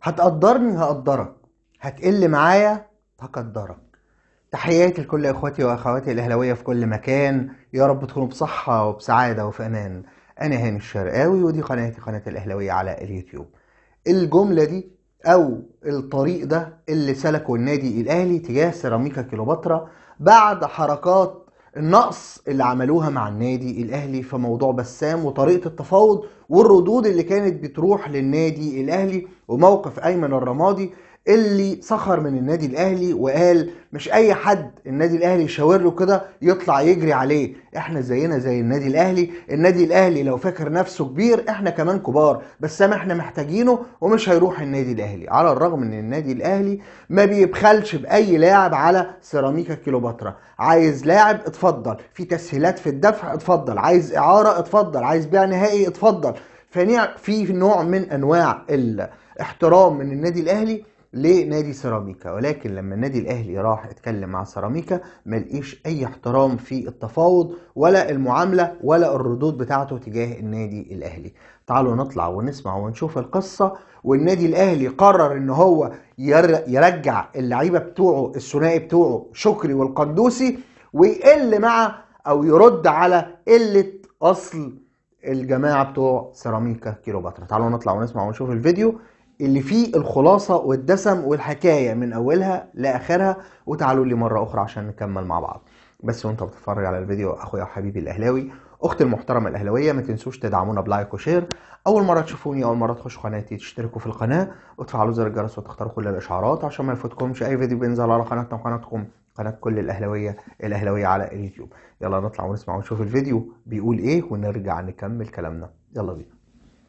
هتقدرني هقدرك هتقل معايا هقدرك تحياتي لكل اخواتي واخواتي الاهلاويه في كل مكان يا رب تكونوا بصحه وبسعاده وفي امان انا هاني الشرقاوي ودي قناتي قناه الاهلاويه على اليوتيوب الجمله دي او الطريق ده اللي سلكه النادي الاهلي تجاه سيراميكا كيلوباترا بعد حركات النقص اللي عملوها مع النادي الاهلي في موضوع بسام وطريقه التفاوض والردود اللي كانت بتروح للنادي الاهلي وموقف ايمن الرمادي اللي سخر من النادي الاهلي وقال مش اي حد النادي الاهلي يشاور له كده يطلع يجري عليه احنا زينا زي النادي الاهلي النادي الاهلي لو فاكر نفسه كبير احنا كمان كبار بس ما احنا محتاجينه ومش هيروح النادي الاهلي على الرغم ان النادي الاهلي ما بيبخلش باي لاعب على سيراميكا كيلوباترا عايز لاعب اتفضل في تسهيلات في الدفع اتفضل عايز اعاره اتفضل عايز بيع نهائي اتفضل فنوع في نوع من انواع الاحترام من النادي الاهلي لنادي سيراميكا ولكن لما النادي الاهلي راح اتكلم مع سيراميكا ما لقيش اي احترام في التفاوض ولا المعامله ولا الردود بتاعته تجاه النادي الاهلي تعالوا نطلع ونسمع ونشوف القصه والنادي الاهلي قرر ان هو ير- يرجع اللعيبه بتوعه الثنائي بتوعه شكري والقندوسي ويقل مع او يرد على قله اصل الجماعه بتوع سيراميكا كيلوباترا تعالوا نطلع ونسمع ونشوف الفيديو اللي فيه الخلاصة والدسم والحكاية من أولها لآخرها وتعالوا لي مرة أخرى عشان نكمل مع بعض بس وانت بتتفرج على الفيديو أخويا وحبيبي الأهلاوي أختي المحترمة الأهلاوية ما تنسوش تدعمونا بلايك وشير أول مرة تشوفوني أول مرة تخشوا قناتي تشتركوا في القناة وتفعلوا زر الجرس وتختاروا كل الإشعارات عشان ما يفوتكمش أي فيديو بينزل على قناتنا وقناتكم قناة كل الأهلاوية الأهلاوية على اليوتيوب يلا نطلع ونسمع ونشوف الفيديو بيقول إيه ونرجع نكمل كلامنا يلا بينا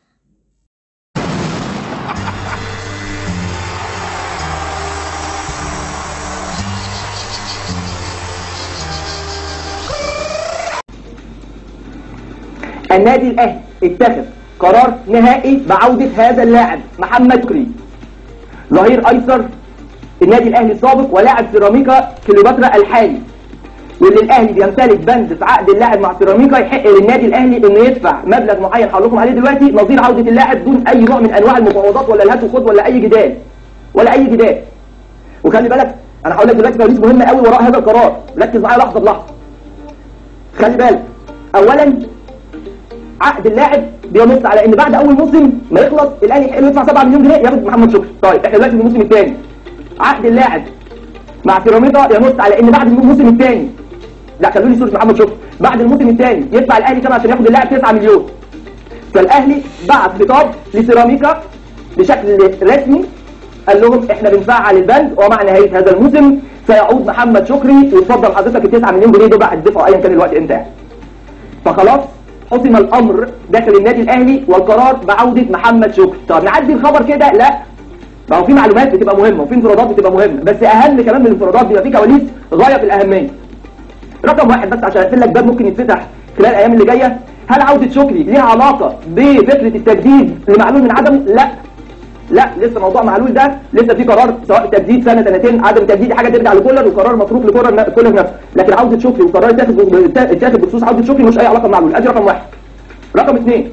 النادي الاهلي اتخذ قرار نهائي بعودة هذا اللاعب محمد شكري ظهير ايسر النادي الاهلي السابق ولاعب سيراميكا كليوباترا الحالي واللي الاهلي بيمتلك بند في عقد اللاعب مع سيراميكا يحق للنادي الاهلي انه يدفع مبلغ معين هقول لكم عليه دلوقتي نظير عوده اللاعب دون اي نوع من انواع المفاوضات ولا الهات وخد ولا اي جدال ولا اي جدال وخلي بالك انا هقول لك دلوقتي كواليس مهمه قوي وراء هذا القرار ركز معايا لحظه بلحظه خلي بالك اولا عقد اللاعب بينص على ان بعد اول موسم ما يخلص الاهلي يحق له يدفع 7 مليون جنيه ياخد محمد شكري طيب احنا دلوقتي في الموسم الثاني عقد اللاعب مع سيراميكا ينص على ان بعد الموسم الثاني لا خلوا لي صوره محمد شكري بعد الموسم الثاني يدفع الاهلي كام عشان ياخد اللاعب 9 مليون فالاهلي بعت خطاب لسيراميكا بشكل رسمي قال لهم احنا بنفعل البند ومع نهايه هذا الموسم سيعود محمد شكري وتفضل حضرتك ال 9 مليون جنيه دول بقى هتدفعوا ايا كان الوقت امتى يعني. فخلاص حسم الامر داخل النادي الاهلي والقرار بعوده محمد شكري طب نعدي الخبر كده لا ما هو في معلومات بتبقى مهمه وفي انفرادات بتبقى مهمه بس اهم كمان من الانفرادات بيبقى في كواليس غايه في الاهميه رقم واحد بس عشان اقفل لك باب ممكن يتفتح خلال الايام اللي جايه هل عوده شكري ليها علاقه بفكره التجديد لمعلول من عدمه لا لا لسه موضوع معلول ده لسه في قرار سواء تجديد سنه سنتين عدم تجديد دي حاجه ترجع لكولر وقرار مفروض لكولر كولر نفسه لكن عوده شكري وقرار اتاخد اتاخد بخصوص عوده شكري مش اي علاقه بمعلول ادي رقم واحد رقم اثنين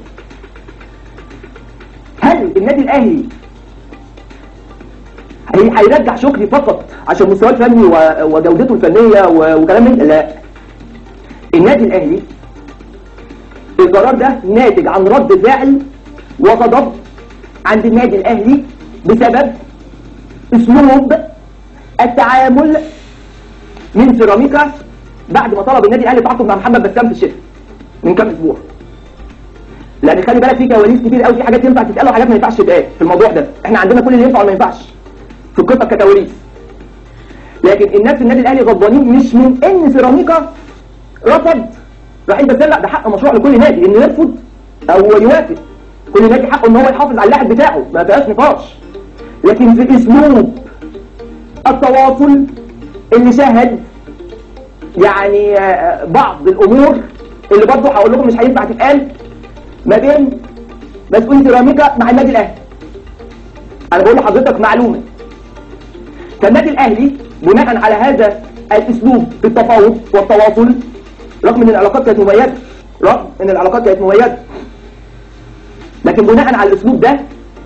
هل النادي الاهلي هي- هيرجع شكري فقط عشان مستواه الفني و- وجودته الفنيه و- وكلام من لا النادي الاهلي القرار ده ناتج عن رد فعل وغضب عند النادي الاهلي بسبب اسلوب التعامل من سيراميكا بعد ما طلب النادي الاهلي التعاقد مع محمد بسام في الشتاء من كام اسبوع لان خلي بالك في كواليس كتير قوي في حاجات ينفع تتقال وحاجات ما ينفعش تتقال في الموضوع ده احنا عندنا كل اللي ينفع وما ينفعش في القصه ككواليس لكن الناس في النادي الاهلي غضبانين مش من ان سيراميكا رفض رحيل بسام لا ده حق مشروع لكل نادي انه يرفض او يوافق كل نادي حقه ان هو يحافظ على اللاعب بتاعه ما فيهاش نقاش لكن في اسلوب التواصل اللي شهد يعني آه، بعض الامور اللي برضه هقول لكم مش هينفع تتقال ما بين مسؤول سيراميكا مع النادي الاهلي انا بقول لحضرتك معلومه فالنادي الاهلي بناء على هذا الاسلوب في التفاوض والتواصل رغم ان العلاقات كانت مميزه رغم ان العلاقات كانت مميزه لكن بناء على الاسلوب ده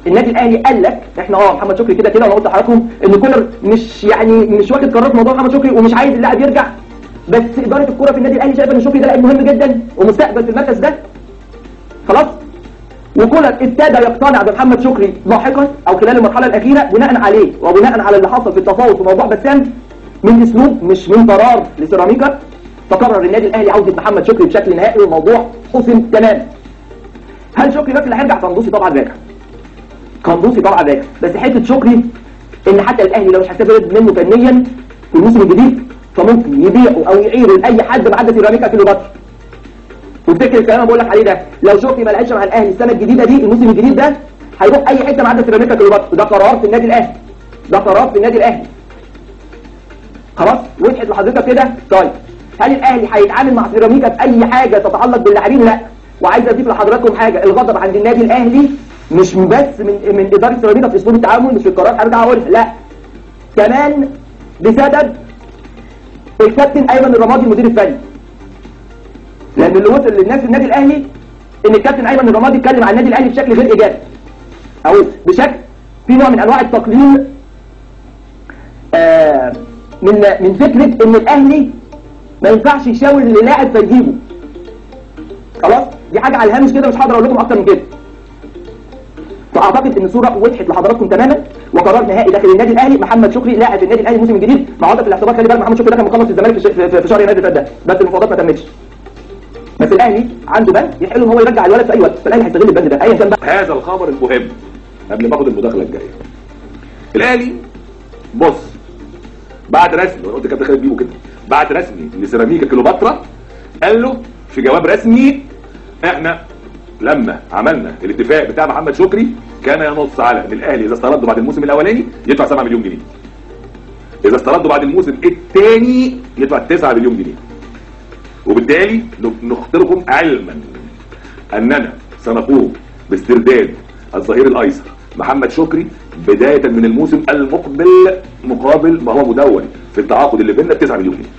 النادي الاهلي قال لك احنا اه محمد شكري كده كده وانا قلت لحضراتكم ان كولر مش يعني مش واخد قرار في موضوع محمد شكري ومش عايز اللاعب يرجع بس اداره الكوره في النادي الاهلي شايفه ان شكري ده لاعب مهم جدا ومستقبل في المركز ده خلاص وكولر ابتدى يقتنع بمحمد شكري لاحقا او خلال المرحله الاخيره بناء عليه وبناء على اللي حصل في التفاوض في موضوع بسام من اسلوب مش من قرار لسيراميكا فقرر النادي الاهلي عوده محمد شكري بشكل نهائي والموضوع حسم تماما هل شكري بس اللي هيرجع قندوسي طبعا راجع قندوسي طبعا راجع بس حته شكري ان حتى الاهلي لو مش هيستفيد منه فنيا في الموسم الجديد فممكن يبيعه او يعيره لاي حد ما عدا سيراميكا كليوباترا وافتكر الكلام اللي بقول لك عليه ده لو شكري ما لعبش مع الاهلي السنه الجديده دي الموسم الجديد ده هيروح اي حته ما عدا سيراميكا كليوباترا وده قرار في النادي الاهلي ده قرار في النادي الاهلي خلاص وضحت لحضرتك كده طيب هل الاهلي هيتعامل مع سيراميكا في اي حاجه تتعلق باللاعبين لا وعايز اضيف لحضراتكم حاجه الغضب عند النادي الاهلي مش بس من من اداره سيراميكا في اسلوب التعامل مش في القرار هرجع اقولها لا كمان بسبب الكابتن ايمن الرمادي المدير الفني لان اللي وصل للناس في النادي الاهلي ان الكابتن ايمن الرمادي اتكلم عن النادي الاهلي بشكل غير ايجابي او بشكل في نوع من انواع التقليل آه من من فكره ان الاهلي ما ينفعش يشاور للاعب فيجيبه خلاص دي حاجه على الهامش كده مش هقدر اقول لكم اكتر من كده فاعتقد ان الصوره وضحت لحضراتكم تماما وقرار نهائي داخل النادي الاهلي محمد شكري لاعب النادي الاهلي الموسم الجديد مع عوده في الاعتبار خلي بالك محمد شكري ده كان مخلص الزمالك في, ش- في, في شهر يناير اللي فات ده بس المفاوضات ما تمتش بس الاهلي عنده بند يحل ان هو يرجع الولد في اي وقت فالاهلي هيستغل البند ده ايا كان بقى هذا الخبر المهم قبل ما اخد المداخله الجايه الاهلي بص بعت رسمي وانا قلت كابتن خالد بيبو كده بعت رسمي لسيراميكا كليوباترا قال له في جواب رسمي احنا لما عملنا الاتفاق بتاع محمد شكري كان ينص على ان الاهلي اذا استرده بعد الموسم الاولاني يدفع 7 مليون جنيه اذا استرده بعد الموسم الثاني يدفع 9 مليون جنيه وبالتالي نخبركم علما اننا سنقوم باسترداد الظهير الايسر محمد شكري بدايه من الموسم المقبل مقابل ما هو مدون في التعاقد اللي بيننا ب 9 مليون جنيه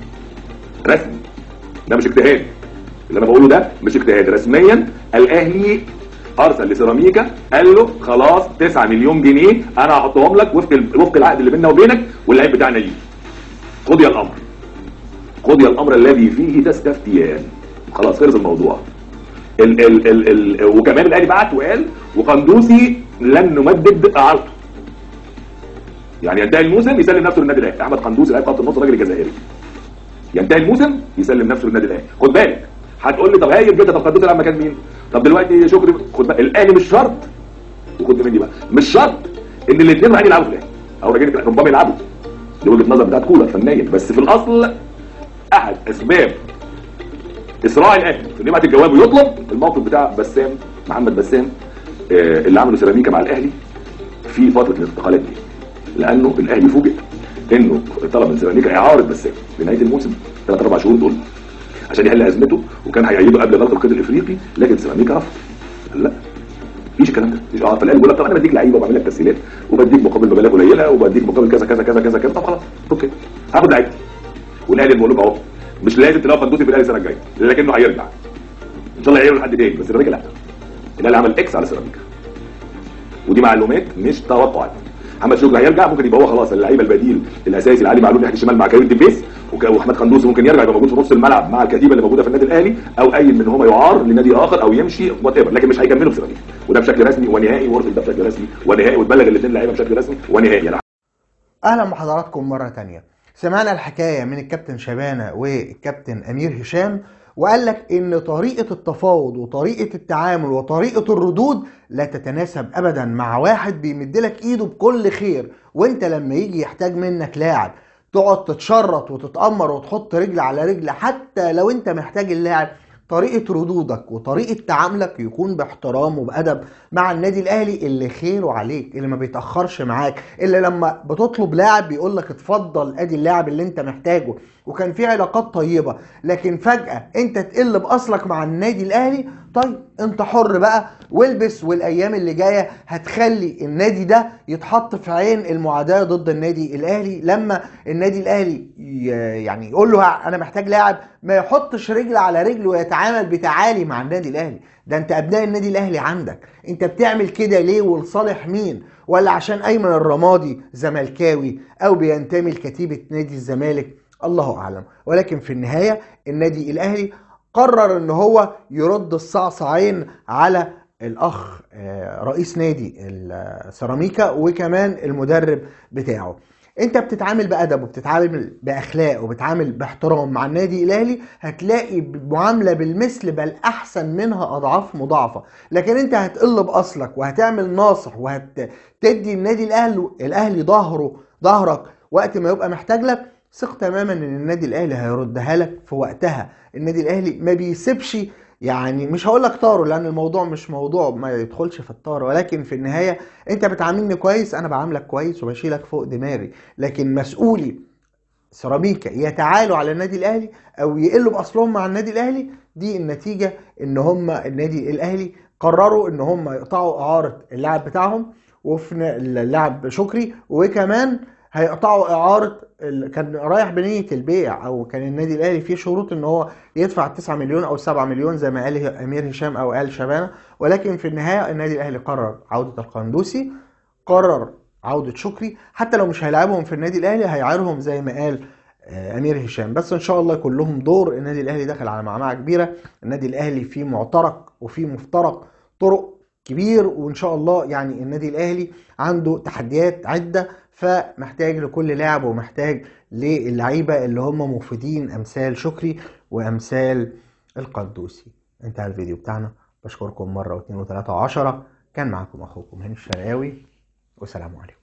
رسمي ده مش اجتهاد اللي انا بقوله ده مش اجتهاد رسميا الاهلي ارسل لسيراميكا قال له خلاص 9 مليون جنيه انا هحطهم لك وفق ال- وفق العقد اللي بيننا وبينك واللعيب بتاعنا يجي قضي الامر قضي الامر الذي فيه تستفتيان خلاص خلص الموضوع ال ال ال ال وكمان الاهلي بعت وقال وقندوسي لن نمدد اعارته يعني ينتهي الموسم يسلم نفسه للنادي الاهلي احمد قندوسي لاعب خط النص الراجل الجزائري ينتهي الموسم يسلم نفسه للنادي الاهلي خد بالك هتقول لي طب هايل جدا طب قندوسي لما كان مين طب دلوقتي شكري خد بالك الاهلي مش شرط وخد مني بقى مش شرط ان الاثنين رايحين يلعبوا في الاهلي او راجعين ربما يلعبوا دي وجهه نظر بتاعت كولر فنيا بس في الاصل احد اسباب اسراع الاهلي في نبعت الجواب ويطلب الموقف بتاع بسام محمد بسام آه، اللي عمله سيراميكا مع الاهلي في فتره الانتقالات دي لانه الاهلي فوجئ انه طلب من سيراميكا اعاره بسام لنهايه الموسم ثلاث اربع شهور دول عشان يحل ازمته وكان هيعيده قبل غلق القيد الافريقي لكن سيراميكا رفض قال لا مفيش الكلام ده مفيش اه فالاهلي بيقول لك طب انا بديك لعيبه وبعمل لك تسهيلات وبديك مقابل مبالغ قليله وبديك مقابل كذا كذا كذا كذا كذا طب خلاص اوكي هاخد لعيبتي والاهلي بقول لكم اهو مش لازم تلاقوا قندوسي في الاهلي السنه الجايه لكنه هيرجع ان شاء الله يعيروا لحد تاني بس سيراميكا لا الاهلي عمل اكس على سيراميكا ودي معلومات مش توقعات محمد شكري هيرجع ممكن يبقى هو خلاص اللعيبه البديل الاساسي اللي علي معلول ناحيه الشمال مع كريم ديفيس وك- واحمد قندوسي ممكن يرجع يبقى موجود في نص الملعب مع الكتيبه اللي موجوده في النادي الاهلي او اي من هم يعار لنادي اخر او يمشي وات ايفر لكن مش هيكملوا في سيراميكا وده بشكل رسمي ونهائي وارسل ده بشكل رسمي ونهائي وتبلغ الاثنين لعيبه بشكل رسمي ونهائي يعني اهلا بحضراتكم مره تانية سمعنا الحكايه من الكابتن شبانه والكابتن امير هشام وقال لك ان طريقه التفاوض وطريقه التعامل وطريقه الردود لا تتناسب ابدا مع واحد بيمد لك ايده بكل خير وانت لما يجي يحتاج منك لاعب تقعد تتشرط وتتأمر وتحط رجل على رجل حتى لو انت محتاج اللاعب طريقة ردودك وطريقة تعاملك يكون باحترام وبأدب مع النادي الأهلي اللي خيره عليك اللي ما بيتأخرش معاك اللي لما بتطلب لاعب بيقول لك اتفضل ادي اللاعب اللي انت محتاجه وكان في علاقات طيبه لكن فجاه انت تقل باصلك مع النادي الاهلي طيب انت حر بقى والبس والايام اللي جايه هتخلي النادي ده يتحط في عين المعاداه ضد النادي الاهلي لما النادي الاهلي ي- يعني يقول له انا محتاج لاعب ما يحطش رجل على رجل ويتعامل بتعالي مع النادي الاهلي ده انت ابناء النادي الاهلي عندك انت بتعمل كده ليه ولصالح مين ولا عشان ايمن الرمادي زملكاوي او بينتمي لكتيبه نادي الزمالك الله اعلم ولكن في النهايه النادي الاهلي قرر ان هو يرد الصعصعين على الاخ آه، رئيس نادي السيراميكا وكمان المدرب بتاعه انت بتتعامل بادب وبتتعامل باخلاق وبتتعامل باحترام مع النادي الاهلي هتلاقي معامله بالمثل بل احسن منها اضعاف مضاعفه لكن انت هتقل باصلك وهتعمل ناصح وهتدي النادي الاهلي الاهلي ظهره ظهرك وقت ما يبقى محتاج لك ثق تماما ان النادي الاهلي هيردها لك في وقتها النادي الاهلي ما بيسيبش يعني مش هقول لك طاره لان الموضوع مش موضوع ما يدخلش في الطار ولكن في النهايه انت بتعاملني كويس انا بعاملك كويس وبشيلك فوق دماغي لكن مسؤولي سيراميكا يتعالوا على النادي الاهلي او يقلوا باصلهم مع النادي الاهلي دي النتيجه ان هم النادي الاهلي قرروا ان هم يقطعوا اعاره اللاعب بتاعهم وفي اللاعب شكري وكمان هيقطعوا اعاره ال- كان رايح بنيه البيع او كان النادي الاهلي فيه شروط ان هو يدفع 9 مليون او 7 مليون زي ما قال امير هشام او قال شبانه ولكن في النهايه النادي الاهلي قرر عوده القندوسي قرر عوده شكري حتى لو مش هيلعبهم في النادي الاهلي هيعيرهم زي ما قال آه، امير هشام بس ان شاء الله يكون لهم دور النادي الاهلي داخل على معمعه كبيره النادي الاهلي فيه معترك وفيه مفترق طرق كبير وان شاء الله يعني النادي الاهلي عنده تحديات عده فمحتاج لكل لاعب ومحتاج للعيبه اللي هم مفيدين امثال شكري وامثال القدوسي انتهى الفيديو بتاعنا بشكركم مره واثنين وثلاثه وعشره كان معكم اخوكم هاني الشرقاوي والسلام عليكم